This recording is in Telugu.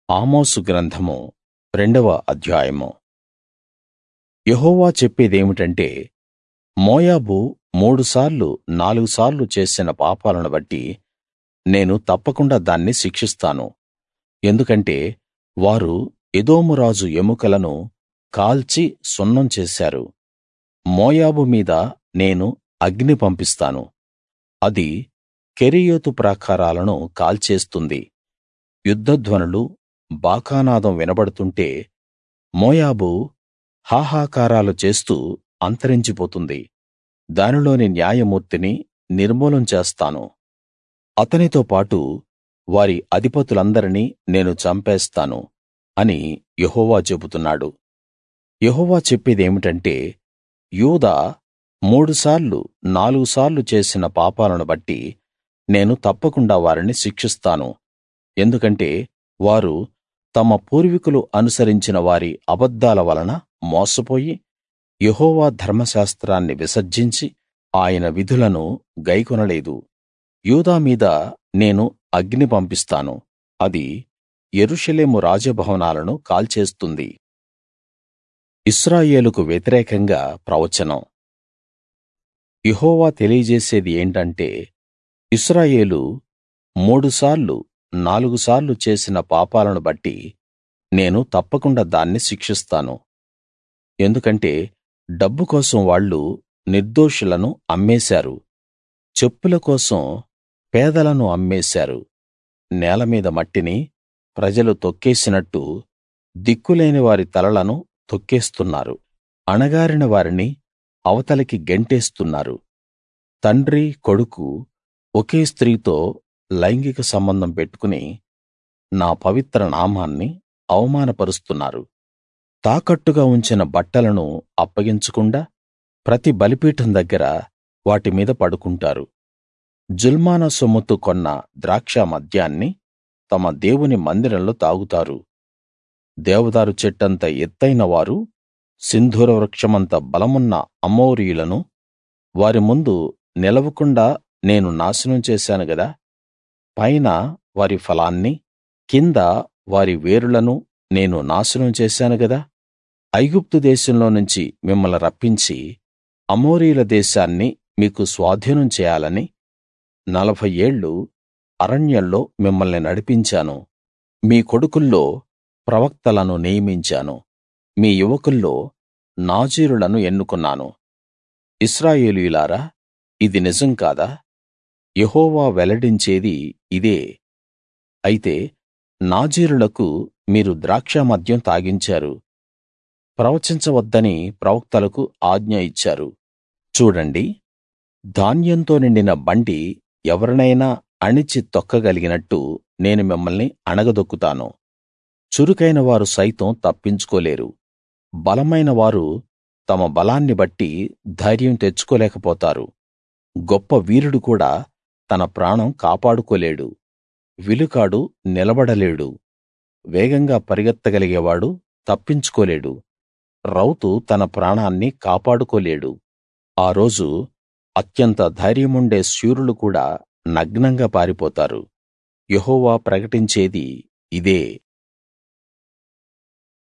ఆమోసు గ్రంథము రెండవ అధ్యాయము యెహోవా చెప్పేదేమిటంటే మోయాబు మూడుసార్లు నాలుగు సార్లు చేసిన పాపాలను బట్టి నేను తప్పకుండా దాన్ని శిక్షిస్తాను ఎందుకంటే వారు ఎదోము రాజు ఎముకలను కాల్చి సున్నం చేశారు మోయాబు మీద నేను అగ్ని పంపిస్తాను అది కెరీయోతు ప్రాకారాలను కాల్చేస్తుంది యుద్ధధ్వనులు బాకానాదం వినబడుతుంటే మోయాబు హాహాకారాలు చేస్తూ అంతరించిపోతుంది దానిలోని న్యాయమూర్తిని నిర్మూలం చేస్తాను అతనితో పాటు వారి అధిపతులందరినీ నేను చంపేస్తాను అని యెహోవా చెబుతున్నాడు యెహోవా చెప్పేదేమిటంటే యూదా మూడుసార్లు నాలుగు సార్లు చేసిన పాపాలను బట్టి నేను తప్పకుండా వారిని శిక్షిస్తాను ఎందుకంటే వారు తమ పూర్వీకులు అనుసరించిన వారి అబద్ధాల వలన మోసపోయి యెహోవా ధర్మశాస్త్రాన్ని విసర్జించి ఆయన విధులను గైకొనలేదు యూదా మీద నేను అగ్ని పంపిస్తాను అది యెరూషలేము రాజభవనాలను కాల్చేస్తుంది ఇశ్రాయేలుకు వ్యతిరేకంగా ప్రవచనం యెహోవా తెలియజేసేది ఏంటంటే ఇశ్రాయేలు మూడుసార్లు నాలుగు సార్లు చేసిన పాపాలను బట్టి నేను తప్పకుండా దాన్ని శిక్షిస్తాను ఎందుకంటే డబ్బు కోసం వాళ్ళు నిర్దోషులను అమ్మేశారు చెప్పుల కోసం పేదలను అమ్మేశారు నేల మీద మట్టిని ప్రజలు తొక్కేసినట్టు దిక్కులేని వారి తలలను తొక్కేస్తున్నారు అణగారిన వారిని అవతలికి గెంటేస్తున్నారు తండ్రి కొడుకు ఒకే స్త్రీతో లైంగిక సంబంధం పెట్టుకుని నా పవిత్ర నామాన్ని అవమానపరుస్తున్నారు తాకట్టుగా ఉంచిన బట్టలను అప్పగించకుండా ప్రతి బలిపీఠం దగ్గర వాటి మీద పడుకుంటారు జుల్మానా సొమ్ముతో కొన్న ద్రాక్ష మద్యాన్ని తమ దేవుని మందిరంలో తాగుతారు దేవదారు చెట్టంత ఎత్తయిన వారు సింధూర వృక్షమంత బలమున్న అమోరీయులను వారి ముందు నిలవకుండా నేను నాశనం చేశాను గదా పైన వారి ఫలాన్ని కింద వారి వేరులను నేను నాశనం చేశాను గదా ఐగుప్తు దేశంలో నుంచి మిమ్మల్ని రప్పించి అమోరీయుల దేశాన్ని మీకు స్వాధీనం చేయాలని నలభై ఏళ్ళు అరణ్యంలో మిమ్మల్ని నడిపించాను మీ కొడుకుల్లో ప్రవక్తలను నియమించాను మీ యువకుల్లో నాజీరులను ఎన్నుకున్నాను ఇశ్రాయేలీయులారా ఇది నిజం కాదా యెహోవా వెల్లడించేది ఇదే అయితే నాజీరులకు మీరు ద్రాక్షమద్యం తాగించారు ప్రవచించవద్దని ప్రవక్తలకు ఆజ్ఞ ఇచ్చారు చూడండి ధాన్యంతో నిండిన బండి ఎవరినైనా అణిచి తొక్కగలిగినట్టు నేను మిమ్మల్ని అణగదొక్కుతాను చురుకైన వారు సైతం తప్పించుకోలేరు బలమైన వారు తమ బలాన్ని బట్టి ధైర్యం తెచ్చుకోలేకపోతారు గొప్ప వీరుడు కూడా తన ప్రాణం కాపాడుకోలేడు విలుకాడు నిలబడలేడు వేగంగా పరిగెత్తగలిగేవాడు తప్పించుకోలేడు రౌతు తన ప్రాణాన్ని కాపాడుకోలేడు ఆ రోజు అత్యంత ధైర్యముండే శూరులు కూడా నగ్నంగా పారిపోతారు యెహోవా ప్రకటించేది ఇదే